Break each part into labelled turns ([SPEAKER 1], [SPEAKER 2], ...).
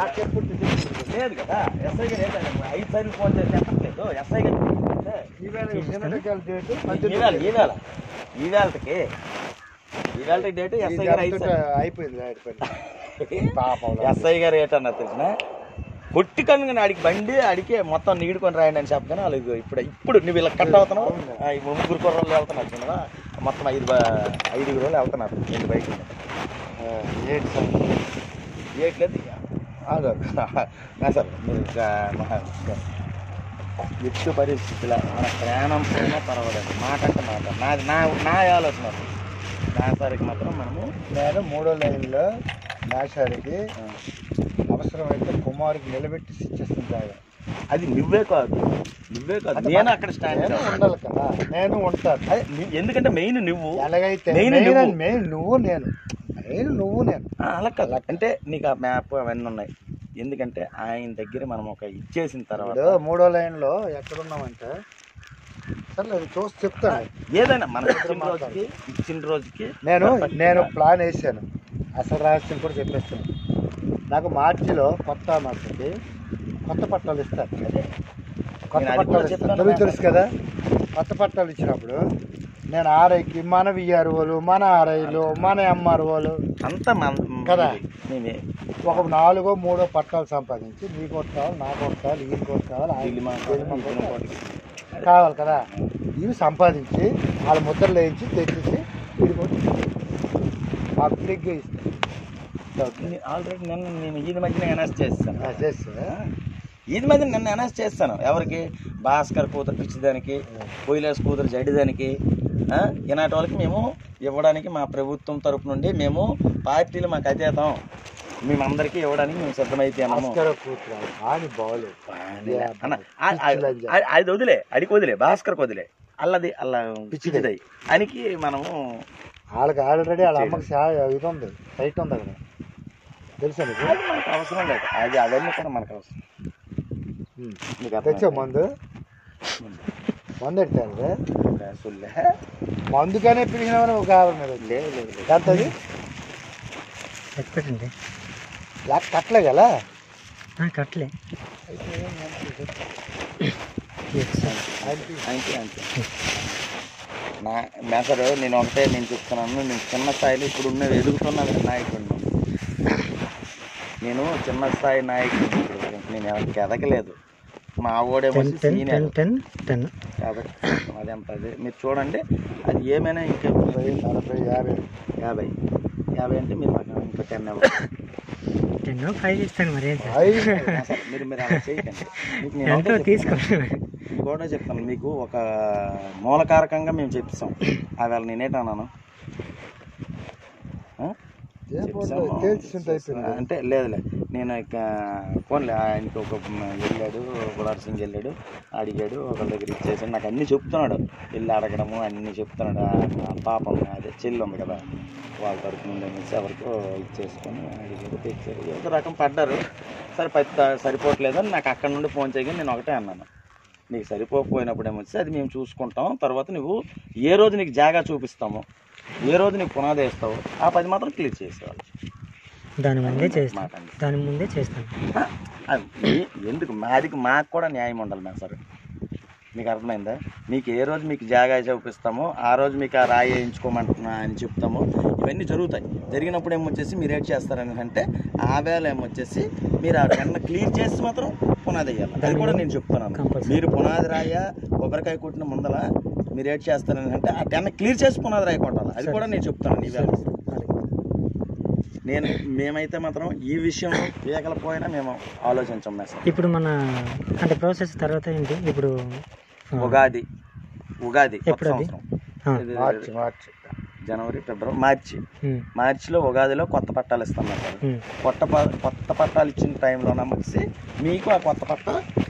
[SPEAKER 1] నాకెప్పుడు తెలియదు.
[SPEAKER 2] లేదు కదా ఎస్ఐ గారు ఏంటంటే ఐదు సార్లు ఫోన్ చేసి చెప్పట్లేదు ఎస్ఐ గారు అంటే
[SPEAKER 1] ఈవేళ ఎన్నికల డేటు
[SPEAKER 2] ఈవేళ ఈవేళ ఈవేళకి ఈవేళ డేట్ ఎస్ఐ గారు ఐదు
[SPEAKER 1] దాంతో
[SPEAKER 2] సార్లు
[SPEAKER 1] అయిపోయింది రాయుడు పని పాపం
[SPEAKER 2] ఎస్ఐ గారు ఏంటన్నా తెలిసిన కొట్టి కనుక అడిగి బండి అడిగి మొత్తం నీడుకొని రాయండి అని చెప్పగానే వాళ్ళు ఇదిగో ఇప్పుడు ఇప్పుడు నువ్వు ఇలా కట్ అవుతున్నావు ఆ, ఈ ముగ్గురు కుర్రోళ్ళు వెళ్తున్నారు చిన్నగా మొత్తం ఐదు బ- ఐదుగురు వాళ్ళు వెళ్తున్నారు రెండు బైకులు
[SPEAKER 1] ఏంటి సార్
[SPEAKER 2] ఏట్లేదు ఆగు. నా సార్ మీరు ఇంకా మా- ఎత్తు పరిస్థితుల మన ప్రయాణం పోయినా పర్వాలేదు మాకంటే మాట నాది నా నా ఆలోచన అది. దానికి మాత్రం మనము
[SPEAKER 1] నేను మూడో లైన్లో మేషారికి
[SPEAKER 2] ఆ,
[SPEAKER 1] అవసరమైతే కుమారుకి నిలబెట్టి ఇచ్చేస్తుంటాను
[SPEAKER 2] అది నువ్వే కాదు నువ్వే కాదు
[SPEAKER 1] అంటే
[SPEAKER 2] నేను
[SPEAKER 1] మన-
[SPEAKER 2] అక్కడ స్టాండ్
[SPEAKER 1] నేను ఉండాలి కదా నేను ఉంటాను
[SPEAKER 2] అదే నీ- ఎందుకంటే మెయిన్ నువ్వు
[SPEAKER 1] ఎలాగైతే
[SPEAKER 2] మెయిన్
[SPEAKER 1] మెయిన్
[SPEAKER 2] నువ్వు.
[SPEAKER 1] అని మెయిన్ నువ్వు నేను మెయిన్ నువ్వు నేను
[SPEAKER 2] ఆ, అలా కాదు అంటే నీకు ఆ మ్యాప్ అవన్నీ ఉన్నాయి ఎందుకంటే ఆయన దగ్గర మనం ఒక ఇచ్చేసిన తర్వాత
[SPEAKER 1] ఇప్పుడు మూడో లైన్లో ఎక్కడున్నామంటే సరే అది చూసి చెప్తాను
[SPEAKER 2] ఏదైనా మనం ఇచ్చిన రోజుకి ఇచ్చిన రోజుకి
[SPEAKER 1] నేను
[SPEAKER 2] perfect
[SPEAKER 1] నేను
[SPEAKER 2] గా
[SPEAKER 1] ప్లాన్ వేసాను అసలు రహస్యం కూడా చెప్పేస్తాను నాకు మార్చిలో కొత్త మార్చికి కొత్త పట్టాలు ఇస్తారు కొత్త
[SPEAKER 2] నేను అది కూడా
[SPEAKER 1] పట్టాలు ఇస్తారు
[SPEAKER 2] చెప్తాను
[SPEAKER 1] తెలుగు తెలుసు కదా కొత్త పట్టాలు ఇచ్చినప్పుడు నేను ఆర్ఐకి మన విఆర్ఓలు మన ఆర్ఐలు మన ఎంఆర్ఓలు
[SPEAKER 2] అంతా మన
[SPEAKER 1] కదా.
[SPEAKER 2] మేమే
[SPEAKER 1] ఒక నాలుగో మూడో పట్టాలు సంపాదించి నీకు ఒకటి కావాలి నాకు ఒకటి కావాలి ఈయనకి ఒకటి కావాలి
[SPEAKER 2] వీళ్ళు
[SPEAKER 1] ఆయన
[SPEAKER 2] మా-
[SPEAKER 1] వీళ్ళు మాకు
[SPEAKER 2] వీళ్ళు
[SPEAKER 1] ఒకటి
[SPEAKER 2] మాకు-
[SPEAKER 1] కావాలి కదా ఇవి సంపాదించి వాళ్ళ ముద్రలు వేయించి తెచ్చేసి వీడికి మాకు ఫ్రీగా ఇస్తాను
[SPEAKER 2] నీ- ఆల్రెడీ నిన్న నేను ఈది మధ్యన అనౌన్స్ చేస్తాను
[SPEAKER 1] ఆ, చేస్తే
[SPEAKER 2] ఈది మధ్య నిన్న అనౌన్స్ చేస్తాను ఎవరికి భాస్కర్ కూతురు పిచ్చిదానికి పోయిలేస్ కూతురు జడిదానికి ఆ, ఇలాంటి వాళ్ళకి మేము ఇవ్వడానికి మా ప్రభుత్వం తరపు నుండి మేము పార్టీలు మాకు అతీతం మేమందరికీ ఇవ్వడానికి మేము సిద్ధమైపోయాము
[SPEAKER 1] భాస్కర కూతురు ఆని బాలు
[SPEAKER 2] అన్న ఆ- ఆ- ఆ- అది వదిలే అడిగి వదిలే భాస్కర్కి వదిలే అల్లది అల్ల పిచ్చిదై అనికి మనము
[SPEAKER 1] వాళ్ళకి ఆల్రెడీ వాళ్ళ అమ్మకి సా- ఇది ఉంది సైట్ ఉంది అక్కడ తెలుసా నీకు
[SPEAKER 2] అది మనకు అవసరం లేదు అది అవన్నీ కూడా మనకు అవసరం
[SPEAKER 1] ఉమ్.
[SPEAKER 2] నీకు
[SPEAKER 1] తెచ్చా
[SPEAKER 2] అర్థం
[SPEAKER 1] మందు మందు ఎట్టారు
[SPEAKER 2] సుల్లే
[SPEAKER 1] మందుకనే పిలిచినవని ఒక ఆవిడ మీద వచ్చి.
[SPEAKER 2] లేదు లేదు లేదు
[SPEAKER 1] ఎంత అది
[SPEAKER 3] ఎక్కడండి
[SPEAKER 1] లాక్ కట్టలే కదా
[SPEAKER 3] కట్టలే
[SPEAKER 2] అంతే అంతే నా మేసరు నేను ఒకటే నేను చెప్తున్నాను నేను చిన్న స్థాయిలో ఇప్పుడు ఉన్న ఎదుగుతున్న నాయకుడిని నేను చిన్న స్థాయి నాయకుడిని ఇప్పుడు నేను ఎవరికి ఎదగలేదు మా ఓడేమో
[SPEAKER 3] ten ten
[SPEAKER 2] senior
[SPEAKER 3] ten ten ten
[SPEAKER 2] కాబట్టి అదెంత అది మీరు చూడండి అది ఏమైనా ఇంకా
[SPEAKER 1] నలభై నలభై యాభై
[SPEAKER 2] యాభై యాభై అంటే మీరు మాకు ఇంకా టెన్ ఇవ్వండి
[SPEAKER 3] టెన్ ఫైవ్ ఇస్తాను మరి ఏం సార్
[SPEAKER 1] ఐదు
[SPEAKER 2] అసలు మీరు మీరు అలా చేయకండి మీకు నేను
[SPEAKER 3] ఎంతో
[SPEAKER 2] ఒకటే
[SPEAKER 3] తీసుకోండి
[SPEAKER 2] చెప్తున్నాను. మీకు కూడా చెప్తాను మీకు ఒక మూలకారకంగా మేము చెప్తాం అవి నేనేటన్నాను ఆ?
[SPEAKER 1] ఏ
[SPEAKER 2] చెప్తాము.
[SPEAKER 1] పోటీ తేల్చుకుంటే అయిపోయింది
[SPEAKER 2] అంటే లేదులే నేను ఇక ఫోన్లే ఆయనకి ఒక మ- వెళ్ళాడు గులార్ సింగ్ వెళ్ళాడు అడిగాడు ఒకళ్ళ దగ్గర ఇచ్చేసాడు నాకు అన్నీ చెప్తున్నాడు వెళ్ళి అడగడము అన్నీ చెప్తున్నాడు ఆ- ఆ పాపం అదే చెల్లి ఉంది కదా వాళ్ళ తరపు నుండి అనేసి ఎవరికో ఇచ్చేసుకొని అడిగాడు తెచ్చారు ఏదో రకం పడ్డారు సరే పత్తి సరిపోవట్లేదని నాకు అక్కడ నుండి ఫోన్ చేయగానే నేను ఒకటే అన్నాను నీకు సరిపోకపోయినప్పుడు ఏమొచ్చి అది మేము చూసుకుంటాం తర్వాత నువ్వు ఏ రోజు నీకు జాగా చూపిస్తాము ఏ రోజు నీకు పునాది వేస్తావు ఆ పది మాత్రం క్లియర్ చేసేవాళ్ళు
[SPEAKER 3] దాని ముందే చేస్తాను
[SPEAKER 2] మాట అండి.
[SPEAKER 3] దాని ముందే చేస్తాను
[SPEAKER 2] అది మీ- ఎందుకు మాదికి మాకు కూడా న్యాయం ఉండాలి మేము సార్ మీకు అర్థమైందా మీకు ఏ రోజు మీకు జాగా చూపిస్తామో ఆ రోజు మీకు ఆ రాయి వేయించుకోమంటున్నా అని చెప్తాము ఇవన్నీ జరుగుతాయి జరిగినప్పుడు ఏమొచ్చేసి మీరు ఏం చేస్తారని అంటే ఆ వేళ ఏమొచ్చేసి మీరు ఆ టెన్న క్లియర్ చేసి మాత్రం పునాది వేయాలి అది కూడా నేను చెప్తున్నాను
[SPEAKER 3] Compulsory.
[SPEAKER 2] మీరు పునాది రాయ కొబ్బరికాయ కొట్టిన ముందల మీరు ఏం చేస్తారని అంటే ఆ టెన్న క్లియర్ చేసి పునాది రాయి కొట్టాలి అది కూడా నేను చెప్తాను ఈ వేళ నేను మేమైతే మాత్రం ఈ విషయం వేయగలపోయినా మేము ఆలోచించాం మేసం
[SPEAKER 3] ఇప్పుడు మన అంటే ప్రాసెస్ తర్వాత ఏంటి ఇప్పుడు ఆ,
[SPEAKER 2] ఉగాది ఉగాది కొత్త
[SPEAKER 3] ఎప్పుడు అది?
[SPEAKER 2] సంవత్సరం
[SPEAKER 3] ఆ,
[SPEAKER 2] ఇది
[SPEAKER 1] మార్చి మార్చి
[SPEAKER 2] జనవరి ఫిబ్రవరి మార్చి
[SPEAKER 3] ఉమ్,
[SPEAKER 2] మార్చిలో ఉగాదిలో కొత్త పట్టాలు ఇస్తాం సార్
[SPEAKER 3] ఉమ్,
[SPEAKER 2] కొత్త ప- కొత్త పట్టాలు ఇచ్చిన టైంలో నమ్మేసి మీకు ఆ కొత్త పట్ట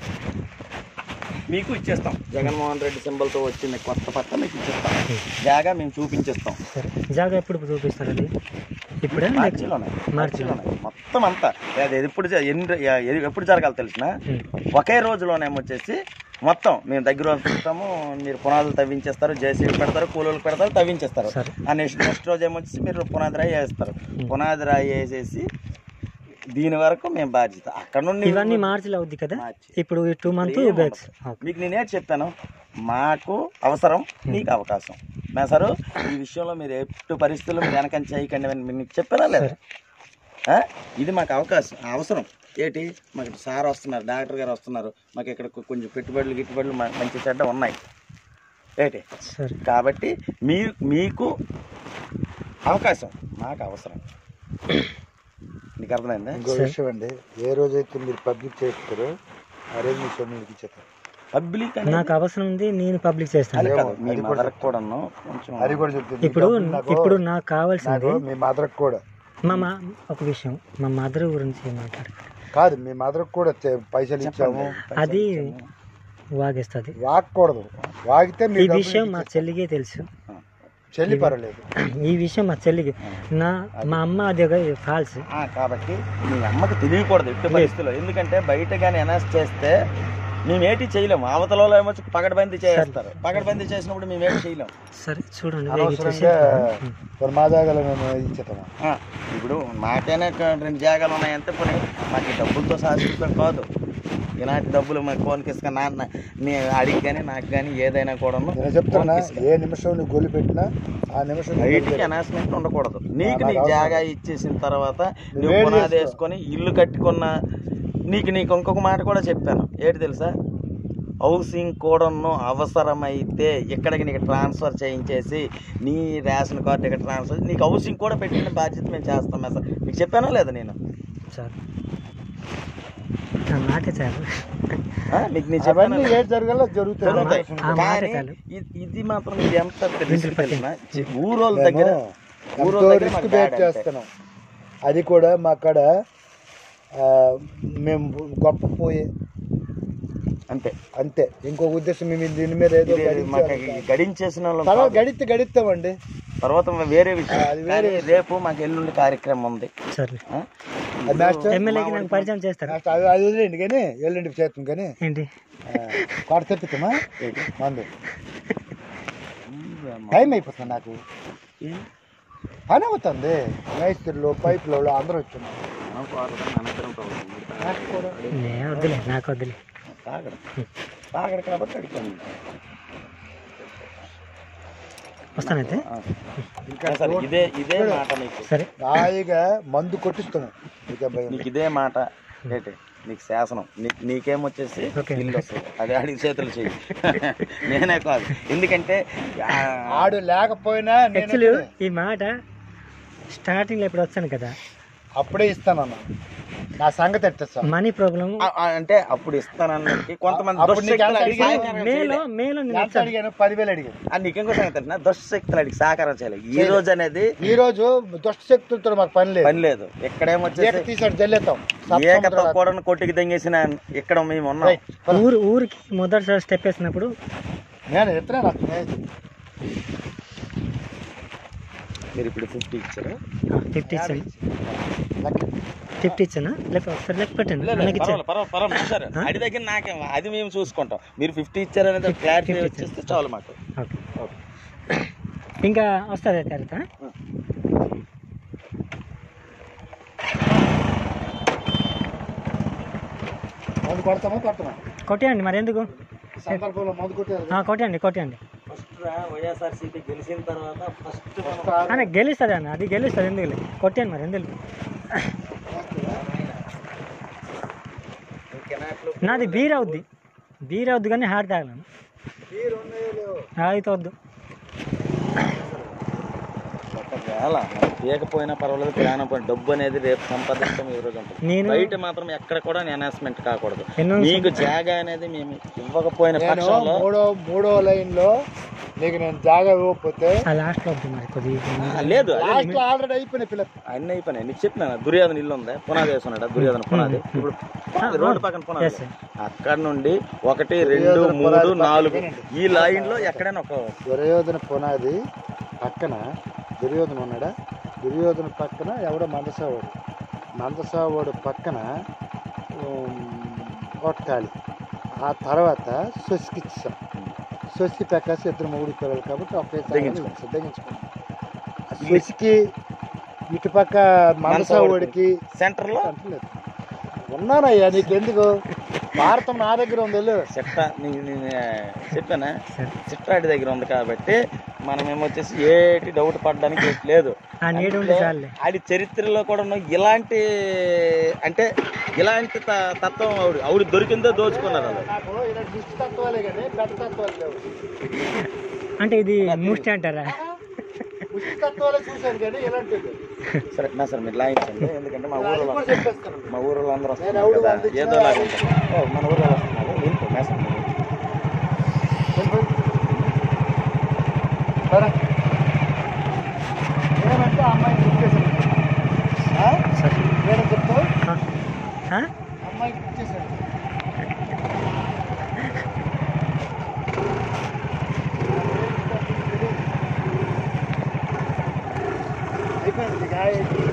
[SPEAKER 2] మీకు ఇచ్చేస్తాం జగన్మోహన్ రెడ్డి సింబల్తో వచ్చిన కొత్త పట్ట మీకు ఇచ్చేస్తాం జాగా మేము చూపించేస్తాం
[SPEAKER 3] సరే జాగా ఎప్పుడు చూపిస్తారు అది ఇప్పుడే
[SPEAKER 2] మార్చిలోనే
[SPEAKER 3] మార్చిలో
[SPEAKER 2] మార్చిలోనే మొత్తం అంతా అది ఎప్పుడు జ- ఎన్ని ఎ- ఎప్పుడు జరగాలి తెలిసిన
[SPEAKER 3] ఉమ్,
[SPEAKER 2] ఒకే రోజులోనే వచ్చేసి మొత్తం మేము దగ్గర వస్తాము మీరు పునాదులు తవ్వించేస్తారు జేసీబీ పెడతారు కూలీలు పెడతారు తవ్వించేస్తారు
[SPEAKER 3] సరే
[SPEAKER 2] ఆ నెక్స్ట్ నెక్స్ట్ రోజు ఏమొచ్చేసి మీరు పునాది రాయి వేస్తారు పునాది రాయి వేసేసి దీని వరకు మేము బాధ్యత అక్కడ నుండి
[SPEAKER 3] ఇవన్నీ మార్చిలో అవుద్ది కదా
[SPEAKER 2] మార్చి.
[SPEAKER 3] ఇప్పుడు టూ మంత్
[SPEAKER 2] ఏం
[SPEAKER 3] బ్యాగ్స్
[SPEAKER 2] మీకు నేనే చెప్పాను మాకు అవసరం మీకు అవకాశం మేసారు ఈ విషయంలో మీరు ఎప్పుడు పరిస్థితుల్లో మీరు వెనకని చేయకండి అని మీకు చెప్పానా లేదా ఆ? ఇది మాకు అవకాశం అవసరం ఏంటి మాకు సార్ వస్తున్నారు డాక్టర్ గారు వస్తున్నారు మాకు ఇక్కడ కొ- కొంచెం పెట్టుబడులు గిట్టుబడులు మా- మంచి చెడ్డ ఉన్నాయి ఏంటి
[SPEAKER 3] సరే
[SPEAKER 2] కాబట్టి మీ మీకు అవకాశం మాకు అవసరం నీకు అర్థమైందా
[SPEAKER 1] ఇంకో విషయం అండి ఏ రోజైతే మీరు పబ్లిక్ చేస్తారో ఆ రోజు మీ సొమ్ములకి ఇచ్చేస్తారు
[SPEAKER 2] పబ్లిక్
[SPEAKER 3] నాకు అవసరం ఉంది నేను పబ్లిక్ చేస్తాను
[SPEAKER 2] అది కాదు మీ
[SPEAKER 1] అది కూడా
[SPEAKER 2] మదర్ కూడాను కొంచెం
[SPEAKER 1] అది కూడా చెప్తుంది
[SPEAKER 3] ఇప్పుడు
[SPEAKER 1] నాకు-
[SPEAKER 3] ఇప్పుడు నాకు కావాల్సింది
[SPEAKER 1] నాకు మీ మదర్కి కూడా
[SPEAKER 3] మా మా ఒక విషయం మా మదర్ గురించి మాట్లాడు
[SPEAKER 1] కాదు మీ మదర్కి కూడా తె- పైసలు ఇచ్చాము
[SPEAKER 3] అది వాగేస్తుంది
[SPEAKER 1] వాగకూడదు వాగితే
[SPEAKER 3] ఈ
[SPEAKER 1] మీ డబ్బులు
[SPEAKER 3] విషయం మా
[SPEAKER 1] ఇచ్చేస్తారు.
[SPEAKER 3] చెల్లికే తెలుసు
[SPEAKER 1] చెల్లి పర్వాలేదు
[SPEAKER 3] ఈ విషయం మా చెల్లికి నా మా అమ్మ అది ఒక ఫాల్స్
[SPEAKER 2] ఆ, కాబట్టి మీ అమ్మకి తెలియకూడదు ఎట్టి పరిస్థితుల్లో ఎందుకంటే బయట కానీ అనౌన్స్ చేస్తే మేము ఏటి చేయలేము అవతల వాళ్ళు ఏమో పగడబందీ చేస్తారు పగడబందీ చేసినప్పుడు మేము ఏటి చేయలేము
[SPEAKER 3] సరే చూడండి వేగి చూసి
[SPEAKER 1] అనవసరంగా కొన్ని మా జాగాలో మేము ఇచ్చేస్తాము
[SPEAKER 2] ఆ, ఇప్పుడు మాకైనా ఒక రెండు జాగాలు ఉన్నాయంటే పోనీ మాకు ఈ డబ్బులతో శాశ్వతం కాదు ఇలాంటి డబ్బులు మాకు ఫోన్కి ఇసుక నాన్న నీ అడిగి కానీ నాకు కానీ ఏదైనా కూడా
[SPEAKER 1] నేను చెప్తున్నా ఏ నిమిషం నువ్వు గోలి పెట్టినా ఆ నిమిషం నువ్వు గోలి
[SPEAKER 2] బయటికి
[SPEAKER 1] పెట్టు.
[SPEAKER 2] అనౌన్స్మెంట్ ఉండకూడదు నీకు
[SPEAKER 1] నాకు
[SPEAKER 2] నీ
[SPEAKER 1] అవసరం.
[SPEAKER 2] జాగా ఇచ్చేసిన తర్వాత నువ్వు
[SPEAKER 1] నువ్వేం
[SPEAKER 2] పునాది
[SPEAKER 1] చేస్తావు?
[SPEAKER 2] వేసుకొని ఇల్లు కట్టుకున్న నీకు నీకు ఇంకొక మాట కూడా చెప్పాను ఏంటి తెలుసా హౌసింగ్ కూడాను అవసరమైతే ఇక్కడికి నీకు ట్రాన్స్ఫర్ చేయించేసి నీ రేషన్ కార్డు ఇక్కడ ట్రాన్స్ఫర్ నీకు హౌసింగ్ కూడా పెట్టిన బాధ్యత మేము చేస్తాం సార్ మీకు చెప్పానా లేదా నేను
[SPEAKER 3] చాలు ఆ మాట చాలు
[SPEAKER 2] ఆ? మీకు నేను చెప్పానా
[SPEAKER 1] అవన్నీ ఏది జరగాలో జరుగుతాయి
[SPEAKER 2] జరుగుతాయి.
[SPEAKER 3] ఆ మాట
[SPEAKER 2] కానీ
[SPEAKER 3] చాలు.
[SPEAKER 2] ఇ- ఇది మాత్రం మీరు ఎంత రిస్క్
[SPEAKER 3] ఇంటికి
[SPEAKER 2] తెలిసిన ఊరోళ్ళ దగ్గర
[SPEAKER 1] మేము
[SPEAKER 2] ఊరోళ్ళ
[SPEAKER 1] ఎంతో
[SPEAKER 2] దగ్గర
[SPEAKER 1] రిస్క్
[SPEAKER 2] మాకు
[SPEAKER 1] బేట్
[SPEAKER 2] bad అంటే.
[SPEAKER 1] చేస్తున్నాం అది కూడా మా కాడ ఆ, మేము గొప్ప పోయే
[SPEAKER 2] అంతే
[SPEAKER 1] అంతే ఇంకో ఉద్దేశం మేము దీని మీద ఏదో
[SPEAKER 2] ఇది
[SPEAKER 1] గడించాలి
[SPEAKER 2] మాకు
[SPEAKER 1] కాదు.
[SPEAKER 2] గడించేసిన వాళ్ళం
[SPEAKER 1] తర్వాత
[SPEAKER 2] కాదు.
[SPEAKER 1] గడిస్తే గడిస్తామండి
[SPEAKER 2] తర్వాత వేరే విషయం
[SPEAKER 1] అది వేరే
[SPEAKER 2] కానీ రేపు మాకు ఎల్లుండి కార్యక్రమం ఉంది
[SPEAKER 3] సరే
[SPEAKER 2] ఆ?
[SPEAKER 1] అది మాస్టర్
[SPEAKER 3] ఎమ్మెల్యేకి నాకు పరిచయం చేస్తారా
[SPEAKER 1] మాస్టర్ అది అది వదిలేండి కానీ ఎల్లుండి చేస్తాం కానీ
[SPEAKER 3] ఏంటి
[SPEAKER 1] కోట తెప్పిస్తామా మందు టైం అయిపోతుంది నాకు పని అవుతుంది మేస్త్రులు పైపులు వాళ్ళు అందరూ వచ్చున్నారు నాకు కూడా
[SPEAKER 3] నే వద్దులే నాకు వద్దులే
[SPEAKER 2] తాగడు తాగడు కాబట్టి అడిగాను
[SPEAKER 3] వస్తానైతే
[SPEAKER 1] ఇంకా
[SPEAKER 2] సరే ఇదే ఇదే మాట నీకు
[SPEAKER 3] సరే
[SPEAKER 1] హాయిగా మందు కొట్టిస్తాము ఇక భయం
[SPEAKER 2] నీకు ఇదే మాట ఏంటి నీకు శాసనం నీ- నీకేమొచ్చేసి
[SPEAKER 3] ఓకే.
[SPEAKER 2] ఇల్లు వస్తుంది అదే అడిగి చేతులు చెయ్యి నేనే కాదు ఎందుకంటే ఆ,
[SPEAKER 1] ఆడు లేకపోయినా నేను
[SPEAKER 3] యాక్చువల్లీ ఈ మాట స్టార్టింగ్లో ఇప్పుడు వచ్చాను కదా
[SPEAKER 1] అప్పుడే ఇస్తానన్నా నా సంగతి ఎట్టేస్తా
[SPEAKER 3] మనీ ప్రాబ్లం
[SPEAKER 2] ఆ, ఆ, అంటే అప్పుడు ఇస్తానన్నకి కొంతమంది
[SPEAKER 1] అప్పుడు
[SPEAKER 2] దుశ్శక్తులు
[SPEAKER 1] నీకు ఎంత
[SPEAKER 2] అడిగి
[SPEAKER 1] అడిగాను?
[SPEAKER 2] సహకారం
[SPEAKER 3] మేలో
[SPEAKER 2] చేయలే.
[SPEAKER 3] మేలో నేను
[SPEAKER 1] ఎంత
[SPEAKER 3] వచ్చాను
[SPEAKER 1] అడిగాను పదివేలు అడిగాను
[SPEAKER 2] ఆ, నీకు ఇంకో సంగతి తెలిసిన దుశ్శక్తులు అడిగి సహకారం చేయలేదు ఈ రోజు అనేది
[SPEAKER 1] ఈ రోజు దుష్ట శక్తులతో మాకు పని లేదు
[SPEAKER 2] పని లేదు ఇక్కడేమొచ్చేసి
[SPEAKER 1] ఏక తీసాడు జల్లేతాం
[SPEAKER 2] ఏకతో కూడా కొట్టుకి దెంగేసిన ఇక్కడ మేము ఉన్నాం
[SPEAKER 1] రైట్. పద.
[SPEAKER 3] ఊరు ఊరికి మొదటిసారి స్టెప్ వేసినప్పుడు
[SPEAKER 1] నేను ఎత్తున్నా నాకు స్నేహితుడు.
[SPEAKER 2] మీరు ఇప్పుడు ఫిఫ్టీ ఇచ్చారు
[SPEAKER 3] ఫిఫ్టీ ఇచ్చాను
[SPEAKER 1] లక్కీ.
[SPEAKER 3] ఫిఫ్టీ ఇచ్చానా లేక ఒకసారి లెక్క పెట్టండి
[SPEAKER 2] లేదు,
[SPEAKER 3] నాకు ఇచ్చాను
[SPEAKER 2] పర్వాలేదు, పర్వాలేదు, పర్వాలేదు, చూసారు అడి దగ్గర నాకేం అది మేము చూసుకుంటాం మీరు ఫిఫ్టీ ఇచ్చారనేది క్లారిటీ
[SPEAKER 3] fifty
[SPEAKER 2] వచ్చేస్తే చాలు మాకు
[SPEAKER 3] ఓకే ఇంకా వస్తుంది కరెక్ట్
[SPEAKER 1] మందు కొడతామా కొడతామా
[SPEAKER 3] కొట్టేయండి మరి ఎందుకు
[SPEAKER 1] ఈ సందర్భంలో మందు కొట్టారు
[SPEAKER 3] ఆ, కొట్టేయండి కొట్టేయండి
[SPEAKER 2] ఫస్ట్ వైఎస్ఆర్సీపీ గెలిచిన తర్వాత ఫస్ట్
[SPEAKER 3] అన్న గెలుస్తుంది అన్న అది గెలుస్తుంది ఎందుకు కొట్టేయండి మరి ఎందుకు నాది బీర్ అవుద్ది బీర్ అవుద్ది కానీ హార్ట్ తాగలను అయితే వద్దు
[SPEAKER 2] ఒకవేళ మనకి తీయకపోయినా పర్వాలేదు ప్రయాణం పోయిన డబ్బు అనేది రేపు సంపాదిస్తాం ఈ రోజు ఉంటుంది
[SPEAKER 3] నేను
[SPEAKER 2] బయట మాత్రం ఎక్కడ కూడా అనౌన్స్మెంట్ కాకూడదు
[SPEAKER 3] ఎన్నో
[SPEAKER 2] మీకు జాగా అనేది మేము ఇవ్వకపోయిన
[SPEAKER 1] నేను
[SPEAKER 2] పక్షంలో
[SPEAKER 1] మూడో మూడో లైన్ లో నీకు నేను జాగా ఇవ్వకపోతే
[SPEAKER 3] ఆ లాస్ట్లో వద్దు మరి కొద్దిగా
[SPEAKER 2] ఆ, లేదు అదే
[SPEAKER 1] లాస్ట్ లో ఆల్రెడీ అయిపోయిన పిల్ల
[SPEAKER 2] అన్ని అయిపోయినాయి నీకు చెప్పిన దుర్యోధన ఇల్లు ఉంది పునాది వేసుకున్నాడు దుర్యోధన పునాది ఇప్పుడు పునాది, రోడ్డు పక్కన పునాది
[SPEAKER 3] Yes, sir.
[SPEAKER 2] అక్కడ నుండి ఒకటి రెండు
[SPEAKER 1] దుర్యోధన
[SPEAKER 2] మూడు
[SPEAKER 1] పునాది పక్కన
[SPEAKER 2] నాలుగు
[SPEAKER 1] వినండి.
[SPEAKER 2] ఈ లైన్ లో ఎక్కడైనా ఒక
[SPEAKER 1] దుర్యోధన పునాది పక్కన దుర్యోధన ఉన్నాడా దుర్యోధన పక్కన ఎవడో మందసావాడు మందసావాడు పక్కన ఉమ్, ఒక ఖాళీ ఆ తర్వాత స్వస్కి ఇచ్చాం స్వస్కి ప్రకాశం ఇద్దరు మూడు పిల్లలు కాబట్టి ఒకే
[SPEAKER 2] తెగించుకో.
[SPEAKER 1] తెగించుకున్నాం స్వస్కి ఇటుపక్క మనస ఓడికి
[SPEAKER 2] సెంటర్లో
[SPEAKER 1] అంటలేదు ఉన్నానయ్యా నీకెందుకు భారతం నా దగ్గర ఉంది వెళ్ళు
[SPEAKER 2] చిట్ట నీ- నేను చెప్పానా
[SPEAKER 3] సరే.
[SPEAKER 2] చిట్టాడి దగ్గర ఉంది కాబట్టి మనం ఏమొచ్చేసి ఏటి డౌట్ పడడానికి లేదు
[SPEAKER 3] ఆ నీడు ఉంటే చాలులే
[SPEAKER 2] ఆడి చరిత్రలో కూడా ఉన్న ఇలాంటి అంటే ఇలాంటి త- తత్వం ఆవిడ ఆవిడ దొరికిందో దోచుకున్నారు వాళ్ళు
[SPEAKER 1] నాకు ఇలా దిష్టి తత్వాలే కానీ పెద్ద తత్వాలు లేవు
[SPEAKER 3] అంటే ఇది ముష్టి అంటారా
[SPEAKER 1] ఉష్టి తత్వాలే చూశాను కానీ ఇలాంటివి
[SPEAKER 2] సరే నా సార్ మీరు లాయించండి ఎందుకంటే మా
[SPEAKER 1] అది
[SPEAKER 2] ఊరిలో
[SPEAKER 1] కూడా చెప్పేస్తాను
[SPEAKER 2] మా ఊరిలో అందరూ
[SPEAKER 1] నేను
[SPEAKER 2] వస్తున్నారు
[SPEAKER 1] ఎవడు
[SPEAKER 2] కదా
[SPEAKER 1] పంపించినా
[SPEAKER 2] ఏదో లాగా ఉంటుంది. ఓ, మన ఊరిలో వస్తున్నారు వెళ్ళిపో మేసం
[SPEAKER 1] సరే ఏమంటే అమ్మాయి బుక్ చేశాను
[SPEAKER 3] సరే
[SPEAKER 1] నేను చెప్తావు
[SPEAKER 3] ఆ? ఆ?
[SPEAKER 1] అమ్మాయికి బుక్ చేశాను అయిపోయింది ఇక అయిపోయింది.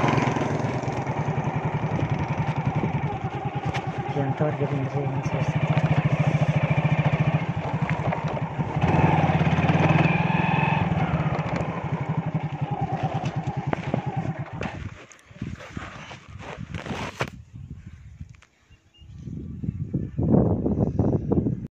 [SPEAKER 3] ఎంతవరకు చెప్పింది చేస్తాను